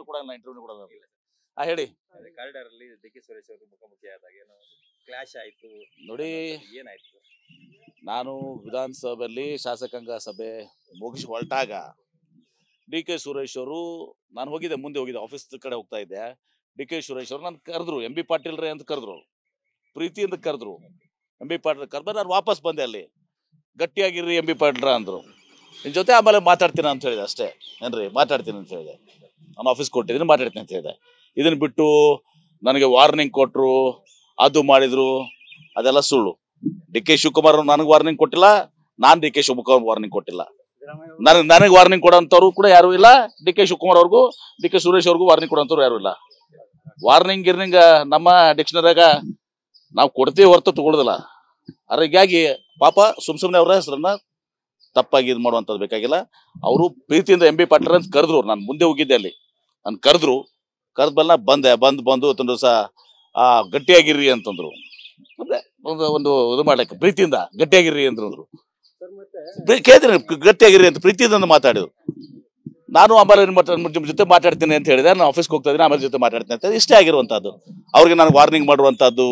ಕೊಡಲ್ಲ ಇಂಟರ್ವ್ಯೂ ಕೊಡಲ್ಲ ಆ ಹೇಳಿ ಕಾರಿಡಾರ್ ಅಲ್ಲಿ ಡಿ ಕೆ ಸುರೇಶ್ ಅವರು ಮುಖಾಮುಖಿ ಆದಾಗ ಏನೋ ಕ್ಲಾಶ್ ಆಯ್ತು ನೋಡಿ ಏನಾಯ್ತು ನಾನು ವಿಧಾನಸಭೆಯಲ್ಲಿ ಶಾಸಕಾಂಗ ಸಭೆ ಮುಗಿಸಿ ಹೊರಟಾಗ ಡಿ ಕೆ ಸುರೇಶ್ ಅವರು ನಾನು ಹೋಗಿದ್ದೆ ಮುಂದೆ ಹೋಗಿದ್ದೆ ಆಫೀಸ್ ಕಡೆ ಹೋಗ್ತಾ ಇದ್ದೆ ಡಿ ಕೆ ಸುರೇಶ್ ಅವರು ನಾನು ಕರೆದ್ರು ಎಂ ಬಿ ಪಾಟೀಲ್ ರೇ ಅಂತ ಕರೆದ್ರು ಪ್ರೀತಿಯಿಂದ ಕರೆದ್ರು ಎಂ ಬಿ ಪಾಟೀಲ್ ಕರೆದ್ರೆ ನಾನು ವಾಪಸ್ ಬಂದೆ ಅಲ್ಲಿ ಗಟ್ಟಿಯಾಗಿರ್ರಿ ಎಂ ಬಿ ಪಾಟೀಲ್ರ ಅಂದರು ನಿನ್ನ ಜೊತೆ ಆಮೇಲೆ ಮಾತಾಡ್ತೀನಿ ಅಂತ ಹೇಳಿದೆ ಅಷ್ಟೇ ಏನ್ರಿ ಮಾತಾಡ್ತೀನಿ ಅಂತ ಹೇಳಿದೆ ನಾನು ಆಫೀಸ್ ಕೊಟ್ಟಿದ್ದೀನಿ ಮಾತಾಡ್ತೀನಿ ಅಂತ ಹೇಳಿದೆ ಇದನ್ನ ಬಿಟ್ಟು ನನಗೆ ವಾರ್ನಿಂಗ್ ಕೊಟ್ಟರು ಅದು ಮಾಡಿದ್ರು ಅದೆಲ್ಲ ಸುಳ್ಳು ಡಿ ಕೆ ಶಿವಕುಮಾರ್ ನನಗೆ ವಾರ್ನಿಂಗ್ ಕೊಟ್ಟಿಲ್ಲ ನಾನ್ ಡಿ ಕೆ ಶಿವಕುಮಾರ್ ವಾರ್ನಿಂಗ್ ಕೊಟ್ಟಿಲ್ಲ ನನಗೆ ನನಗೆ ವಾರ್ನಿಂಗ್ ಕೊಡೋಂಥವ್ರು ಕೂಡ ಯಾರು ಇಲ್ಲ ಡಿ ಕೆ ಶಿವಕುಮಾರ್ ಅವ್ರಿಗೂ ಡಿ ಕೆ ಸುರೇಶ್ ಅವ್ರಿಗೂ ವಾರ್ನಿಂಗ್ ಕೊಡೋಂಥವ್ರು ಯಾರು ಇಲ್ಲ ವಾರ್ನಿಂಗ್ ಗಿರ್ನಿಂಗ್ ನಮ್ಮ ಡಿಕ್ಷನರಿಯಾಗ ನಾವು ಕೊಡ್ತೀವಿ ಹೊರತು ತಗೊಳ್ಳೋದಿಲ್ಲ ಅದ್ರ ಹೀಗಾಗಿ ಪಾಪ ಸುಮ್ ಸುಮ್ಮನೆ ಅವರ ಹೆಸರನ್ನ ತಪ್ಪಾಗಿ ಇದು ಮಾಡುವಂಥದ್ದು ಬೇಕಾಗಿಲ್ಲ ಅವರು ಪ್ರೀತಿಯಿಂದ ಎಂ ಬಿ ಪಾಟೀಲ್ ಅಂತ ಕರೆದ್ರು ನಾನು ಮುಂದೆ ಹೋಗಿದ್ದೆ ಅಲ್ಲಿ ನಾನು ಕರೆದ್ರು ಕರೆದ್ ಬಲ್ಲ ಬಂದೆ ಬಂದು ಬಂದು ಒಂದು ದಿವಸ ಆ ಗಟ್ಟಿಯಾಗಿರ್ರಿ ಅಂತಂದ್ರು ಅಂದ್ರೆ ಒಂದು ಒಂದು ಇದು ಮಾಡ್ಲಿಕ್ಕೆ ಪ್ರೀತಿಯಿಂದ ಗಟ್ಟಿಯಾಗಿರ್ರಿ ಅಂತಂದ್ರು ಪ್ರೀ- ಕೇಳಿದ್ರೆ ಗಟ್ಟಿಯಾಗಿರ್ರಿ ಅಂತ ಪ್ರೀತಿಯಿಂದ ಮಾತಾಡಿದ್ರು ನಾನು ಆಮೇಲೆ ಏನ್ ಮಾಡ್ತಾರೆ ನಿಮ್ ಜೊತೆ ಮಾತಾಡ್ತೀನಿ ಅಂತ ಹೇಳಿದೆ ನಾನು ಆಫೀಸ್ಗೆ ಹೋಗ್ತಾ ಇದ್ದೀನಿ ಆಮೇಲೆ ಜೊತೆ ಮಾತಾಡ್ತೀನಿ ಅಂತ ಇಷ್ಟೇ ಆಗಿರುವಂತಹದ್ದು ಅವ್ರಿಗೆ ನಾನು ವಾರ್ನಿಂಗ್ ಮಾಡುವಂತಹದ್ದು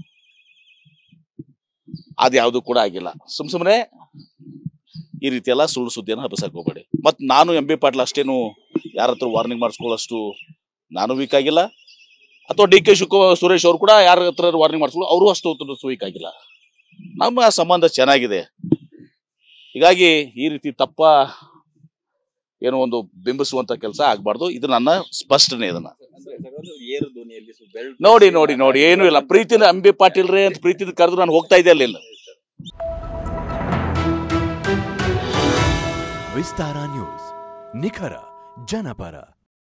ಅದು ಯಾವುದು ಕೂಡ ಆಗಿಲ್ಲ ಸುಮ್ ಸುಮ್ಮನೆ ಈ ರೀತಿ ಎಲ್ಲ ಸುಳ್ಳು ಸುದ್ದಿಯನ್ನು ಹಬ್ಬಿಸಕ್ ಹೋಗ್ಬೇಡಿ ಮತ್ತು ನಾನು ಎಂ ಬಿ ಪಾಟೀಲ್ ಅಷ್ಟೇನು ಯಾರ ಹತ್ರ ವಾರ್ನಿಂಗ್ ಮಾಡಿಸ್ಕೊಳ್ಳೋಷ್ಟು ನಾನು ವೀಕ್ ಆಗಿಲ್ಲ ಅಥವಾ ಡಿ ಕೆ ಶಿವಕುಮಾರ್ ಸುರೇಶ್ ಅವರು ಕೂಡ ಯಾರ ಹತ್ರ ವಾರ್ನಿಂಗ್ ಮಾಡಿಸ್ಕೊಳ್ಳೋ ಅವರು ಅಷ್ಟು ವೀಕ್ ಆಗಿಲ್ಲ ನಮ್ಮ ಸಂಬಂಧ ಚೆನ್ನಾಗಿದೆ ಹೀಗಾಗಿ ಈ ರೀತಿ ತಪ್ಪ ಏನೋ ಒಂದು ಬಿಂಬಿಸುವಂತ ಕೆಲಸ ಆಗ್ಬಾರ್ದು ಇದು ನನ್ನ ಸ್ಪಷ್ಟನೆ ಇದನ್ನ ಅಂದ್ರೆ ಸರ್ ಒಂದು ಏರು ಧ್ವನಿಯಲ್ಲಿ ಸು- ಬೆಳ್- ನೋಡಿ ನೋಡಿ ನೋಡಿ ಏನೂ ಇಲ್ಲ ಪ್ರೀತಿನ ಅಂಬಿ ಪಾಟೀಲ್ ರೇ ಅಂತ ಪ್ರೀತಿನ ಕರೆದು ನಾನು ಹೋಗ್ತಾ ಇದ್ದೆ ಅಲ್ಲಿಲ್ಲ ವಿಸ್ತಾರ ನ್ಯೂಸ್ ನಿಖರ ಜನಪರ